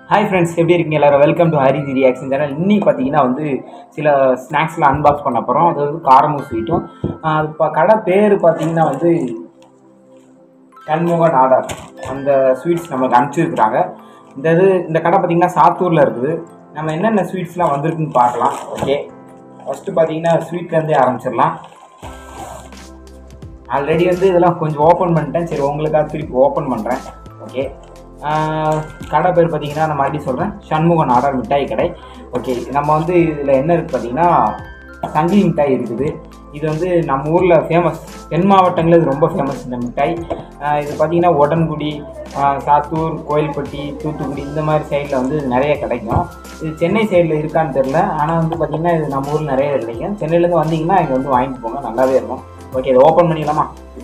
Hi friends எப்படி இருக்கீங்க எல்லாரும் welcome to Hariji reaction channel இன்னைக்கு பார்த்தீங்கன்னா வந்து சில ஸ்நாக்ஸ்லாம் அன்பாக்ஸ் பண்ண போகிறோம் அது வந்து காரமும் ஸ்வீட்டும் அது இப்போ கடை பேர் பார்த்தீங்கன்னா வந்து சண்முகன் ஆர்டர் அந்த ஸ்வீட்ஸ் நமக்கு அனுப்பிச்சிருக்கிறாங்க இந்த இது இந்த கடை பார்த்தீங்கன்னா சாத்தூரில் இருக்குது நம்ம என்னென்ன ஸ்வீட்ஸ்லாம் வந்திருக்குன்னு பார்க்கலாம் ஓகே ஃபஸ்ட்டு பார்த்தீங்கன்னா ஸ்வீட்லேருந்தே ஆரம்பிச்சிடலாம் ஆல்ரெடி வந்து இதெல்லாம் கொஞ்சம் ஓப்பன் பண்ணிட்டேன் சரி உங்களுக்காக திருப்பி ஓப்பன் பண்ணுறேன் ஓகே கடை பேர் பார்த்தீங்கன்னா நான் மறுபடியும் சொல்கிறேன் சண்முகன் ஆர்டர் மிட்டாய் கடை ஓகே நம்ம வந்து இதில் என்ன இருக்குது பார்த்தீங்கன்னா சங்கிலி மிட்டாய் இருக்குது இது வந்து நம்ம ஊரில் ஃபேமஸ் தென் மாவட்டங்களில் இது ரொம்ப ஃபேமஸ் இந்த மிட்டாய் ஆஹ் இது பார்த்தீங்கன்னா உடன்குடி ஆஹ் சாத்தூர் கோயில்பட்டி தூத்துக்குடி இந்த மாதிரி சைடில் வந்து இது நிறைய கிடைக்கும் இது சென்னை சைடில் இருக்கான்னு தெரில ஆனால் வந்து பார்த்தீங்கன்னா இது நம்ம ஊரில் நிறைய கிடைக்கும் சென்னையிலேருந்து வந்தீங்கன்னா இங்கே வந்து வாங்கிட்டு போங்க நல்லாவே இருக்கும் ஓகே இதை ஓப்பன் பண்ணிடலாமா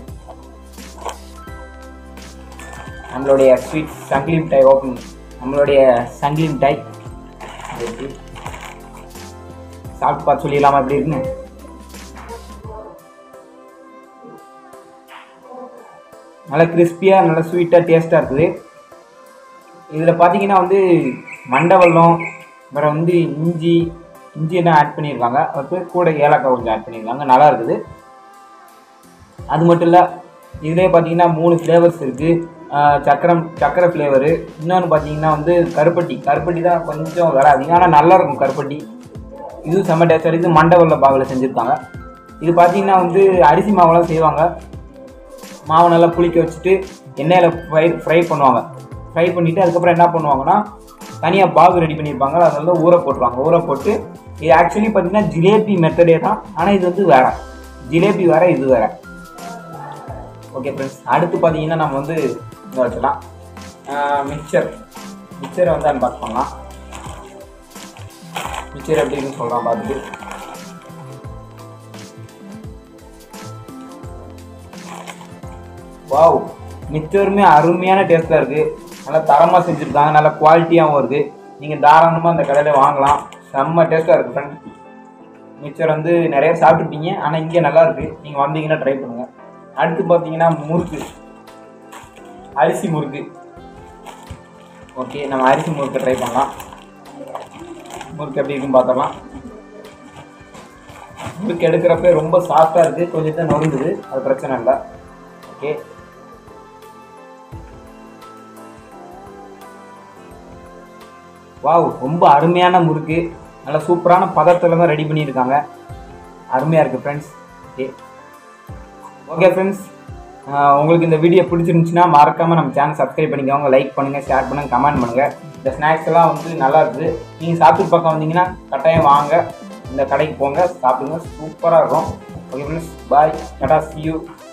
நம்மளுடைய ஸ்வீட் சங்கிலி மிட்டாய் ஓப்பன் நம்மளுடைய சங்கிலி மிட்டாய் இருக்கு. சாப்பிட்டு பார்த்து சொல்லிடலாமா எப்படி இருக்குன்னு நல்லா கிறிஸ்பியாக நல்லா ஸ்வீட்டாக டேஸ்ட்டாக இருக்குது இதில் பார்த்தீங்கன்னா வந்து மண்டவெல்லம் அப்புறம் வந்து இஞ்சி இஞ்சி எல்லாம் ஆட் பண்ணியிருக்காங்க அப்புறம் கூட ஏலக்காய் கொஞ்சம் ஆட் பண்ணியிருக்காங்க நல்லா இருக்குது அது மட்டும் இல்லை இதுலேயே பார்த்தீங்கன்னா மூணு ஃப்ளேவர்ஸ் இருக்குது சக்கரம் சக்கரை ஃப்ளேவரு இன்னொன்று பார்த்தீங்கன்னா வந்து கருப்பட்டி கருப்பட்டி தான் கொஞ்சம் விலை அதிகம் ஆனால் நல்லா இருக்கும் கருப்பட்டி இது செம்ம டேஸ்டாக இது மண்டவல்ல பாவில் செஞ்சுருக்காங்க இது பார்த்தீங்கன்னா வந்து அரிசி மாவுலாம் செய்வாங்க மாவை நல்லா புளிக்க வச்சுட்டு எண்ணெயில் ஃப்ரை ஃப்ரை பண்ணுவாங்க ஃப்ரை பண்ணிவிட்டு அதுக்கப்புறம் என்ன பண்ணுவாங்கன்னா தனியாக பாகு ரெடி பண்ணியிருப்பாங்க அதை வந்து ஊற போட்டுருவாங்க ஊற போட்டு இது ஆக்சுவலி பார்த்தீங்கன்னா ஜிலேபி மெத்தடே தான் ஆனால் இது வந்து வேறு ஜிலேபி வேறு இது வேறு ஓகே ஃப்ரெண்ட்ஸ் அடுத்து பார்த்தீங்கன்னா நம்ம வந்து இதை வச்சுக்கலாம் மிக்சர் மிக்சரை வந்து அன்பாக்ஸ் பண்ணலாம் மிக்சர் எப்படி இருக்குன்னு சொல்கிறான் பார்த்துட்டு வாவ் மிச்சருமே அருமையான டேஸ்ட்டாக இருக்குது நல்லா தரமாக செஞ்சுருக்காங்க நல்லா குவாலிட்டியாகவும் இருக்குது நீங்கள் தாராளமாக அந்த கடையில் வாங்கலாம் செம்ம டேஸ்ட்டாக இருக்குது ஃப்ரெண்ட் மிக்சர் வந்து நிறைய சாப்பிட்டுருப்பீங்க ஆனால் இங்கே நல்லா இருக்குது நீங்கள் வந்தீங்கன்னா ட்ரை பண்ணுங்கள் அடுத்து பார்த்தீங்கன்னா முறுக்கு அரிசி முறுக்கு ஓகே நம்ம அரிசி முறுக்கு ட்ரை பண்ணலாம் முறுக்கு எப்படி இருக்குன்னு பார்த்துடலாம் முறுக்கு எடுக்கிறப்ப ரொம்ப சாஃப்டாக இருக்குது கொஞ்சம் தான் நொறுங்குது அது பிரச்சனை இல்லை ஓகே வாவ் ரொம்ப அருமையான முறுக்கு நல்ல சூப்பரான பதத்தில் தான் ரெடி பண்ணியிருக்காங்க அருமையாக இருக்குது ஃப்ரெண்ட்ஸ் ஓகே ஓகே ஃப்ரெண்ட்ஸ் உங்களுக்கு இந்த வீடியோ பிடிச்சிருந்துச்சுன்னா மறக்காமல் நம்ம சேனல் சப்ஸ்கிரைப் பண்ணிக்கோங்க லைக் பண்ணுங்கள் ஷேர் பண்ணுங்கள் கமெண்ட் பண்ணுங்கள் இந்த ஸ்நாக்ஸ் எல்லாம் வந்து நல்லா இருக்குது நீங்கள் சாப்பிட்டு பக்கம் வந்தீங்கன்னா கட்டாயம் வாங்க இந்த கடைக்கு போங்க சாப்பிடுங்க சூப்பராக இருக்கும் okay friends bye tata see you